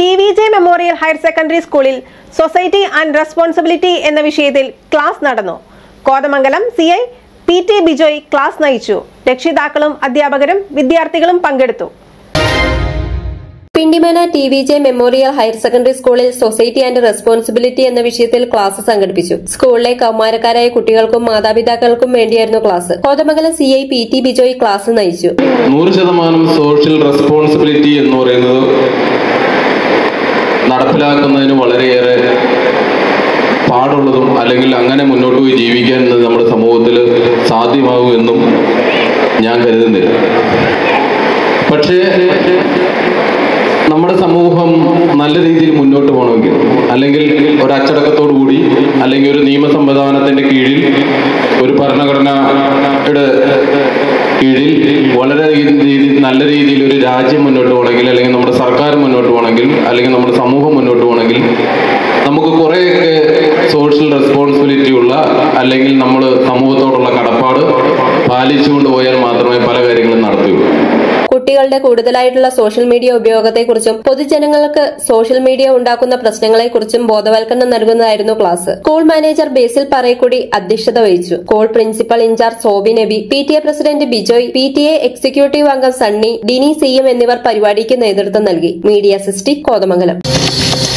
T V J memorial higher secondary സ്കൂളിൽ society and responsibility എന്ന വിഷയത്തിൽ ക്ലാസ് നടന്നു Kothamangalam C I P T Bijoy class നയിച്ചു രക്ഷിതാക്കളും അധ്യാപകരും വിദ്യാർത്ഥികളും പങ്കെടുത്തു Pindimana T V J memorial higher secondary സ്കൂളിൽ സൊസൈറ്റി ആൻഡ് റെസ്പോൺസിബിലിറ്റി എന്ന വിഷയത്തിൽ ക്ലാസ് സംഘടിപ്പിച്ചു സ്കൂളിലെ കൗമാരക്കാരായ കുട്ടികൾക്കും മാതാപിതാക്കൾക്കും വേണ്ടിയായിരുന്നു class Kothamangalam C I P T Bijoy class നയിച്ചു നൂറ് ശതമാനം സോഷ്യൽ റെസ്പോൺസിബിലിറ്റി എന്ന് പറയുന്നത് നടപ്പിലാക്കുന്നതിന് വളരെയേറെ പാടുള്ളതും അല്ലെങ്കിൽ അങ്ങനെ മുന്നോട്ട് പോയി ജീവിക്കാൻ നമ്മുടെ സമൂഹത്തിൽ സാധ്യമാകുമെന്നും ഞാൻ കരുതുന്നില്ല പക്ഷേ നമ്മുടെ സമൂഹം നല്ല രീതിയിൽ മുന്നോട്ട് പോകണമെങ്കിൽ അല്ലെങ്കിൽ ഒരു അച്ചടക്കത്തോടു കൂടി അല്ലെങ്കിൽ ഒരു നിയമ സംവിധാനത്തിന്റെ കീഴിൽ ഒരു ഭരണഘടനയുടെ കീഴിൽ വളരെ രീതി നല്ല രീതിയിൽ ഒരു രാജ്യം മുന്നോട്ട് പോകണമെങ്കിൽ അല്ലെങ്കിൽ നമ്മുടെ സർക്കാർ മുന്നോട്ട് പോകണമെങ്കിൽ അല്ലെങ്കിൽ നമ്മുടെ സമൂഹം മുന്നോട്ട് പോകണമെങ്കിൽ നമുക്ക് കുറേയൊക്കെ സോഷ്യൽ റെസ്പോൺസിബിലിറ്റി ഉള്ള അല്ലെങ്കിൽ നമ്മൾ സമൂഹത്തോടുള്ള കടപ്പാട് പാലിച്ചുകൊണ്ട് പോയാൽ മാത്രമേ പല കാര്യങ്ങളും നടത്തുകയുള്ളൂ കുട്ടികളുടെ കൂടുതലായിട്ടുള്ള സോഷ്യൽ മീഡിയ ഉപയോഗത്തെക്കുറിച്ചും പൊതുജനങ്ങൾക്ക് സോഷ്യൽ മീഡിയ ഉണ്ടാക്കുന്ന പ്രശ്നങ്ങളെക്കുറിച്ചും ബോധവൽക്കരണം നൽകുന്നതായിരുന്നു class school manager Basil Parayakudi അധ്യക്ഷത വഹിച്ചു school principal in charge Sobi Nabi P T A president Bijoy P T A executive അംഗം സണ്ണി ഡിനി സി എം എന്നിവർ പരിപാടിക്ക് നേതൃത്വം നൽകി മീഡിയ സിസ്റ്റി കോതമംഗലം